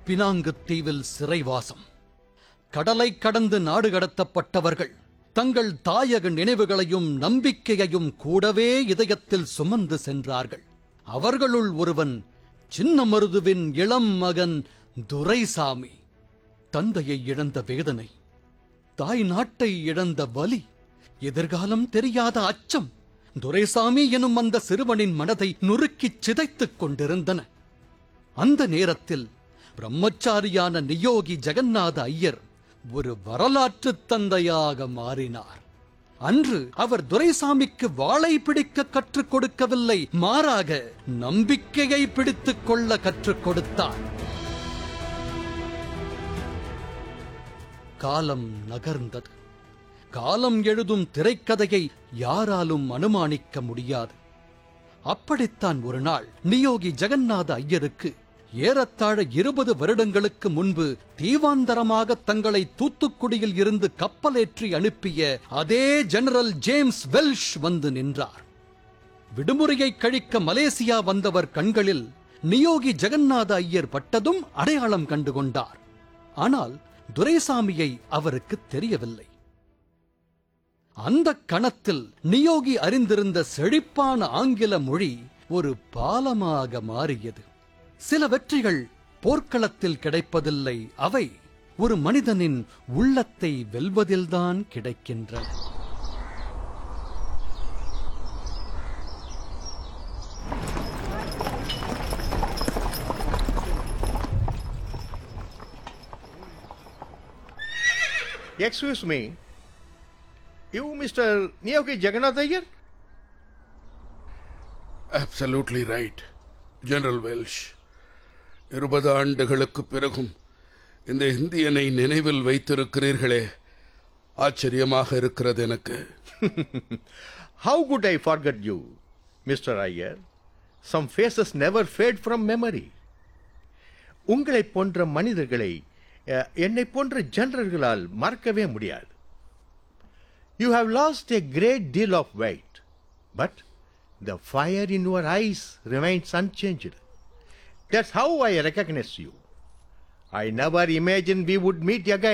பினாங்குத் தீவில் சிறைவாசம் கடலை கடந்து நாடு கடத்தப்பட்டவர்கள் தங்கள் தாயக நினைவுகளையும் நம்பிக்கையையும் கூடவே இதயத்தில் சுமந்து சென்றார்கள் அவர்களுள் ஒருவன் சின்னமருதுவின் இளம் மகன் துரைசாமி தந்தையை இழந்த வேதனை தாய் நாட்டை இழந்த வலி எதிர்காலம் தெரியாத அச்சம் துரைசாமி எனும் அந்த சிறுவனின் மனதை நுறுக்கிச் சிதைத்துக் கொண்டிருந்தன அந்த நேரத்தில் பிரம்மச்சாரியான நியோகி ஜெகநாத ஐயர் ஒரு வரலாற்றுத் தந்தையாக மாறினார் அன்று அவர் துரைசாமிக்கு வாளை பிடிக்க கற்றுக் கொடுக்கவில்லை மாறாக நம்பிக்கையை பிடித்துக் கொள்ள கற்றுக் கொடுத்தார் காலம் நகர்ந்தது காலம் எழுதும் திரைக்கதையை யாராலும் அனுமானிக்க முடியாது அப்படித்தான் ஒரு நாள் நியோகி ஜெகநாத ஐயருக்கு ஏறத்தாழ இருபது வருடங்களுக்கு முன்பு தீவாந்தரமாக தங்களை தூத்துக்குடியில் இருந்து கப்பலேற்றி அனுப்பிய அதே ஜெனரல் ஜேம்ஸ் வெல்ஷ் வந்து நின்றார் விடுமுறையை கழிக்க மலேசியா வந்தவர் கண்களில் நியோகி ஜெகநாத ஐயர் பட்டதும் அடையாளம் கண்டு கொண்டார் ஆனால் துரைசாமியை அவருக்கு தெரியவில்லை அந்த கணத்தில் நியோகி அறிந்திருந்த செழிப்பான ஆங்கில மொழி ஒரு பாலமாக மாறியது சில வெற்றிகள் போர்க்களத்தில் கிடைப்பதில்லை அவை ஒரு மனிதனின் உள்ளத்தை வெல்வதில்தான் கிடைக்கின்றன Excuse me. You, Mr. Niyoki Jagannath Iyer? Absolutely right general Welsh இருபது ஆண்டுகளுக்கு பிறகும் இந்த இந்தியனை நினைவில் வைத்திருக்கிறீர்களே ஆச்சரியமாக இருக்கிறது எனக்கு How could I forget you, Mr. Iyer? Some faces never fade from memory. உங்களைப் போன்ற மனிதர்களை அஹ், என்னைப் போன்ற ஜெனரல்களால் மறக்கவே முடியாது you have lost a great deal of weight, but the fire in your eyes remains unchanged. That's how I recognize you. I never imagined we would meet again.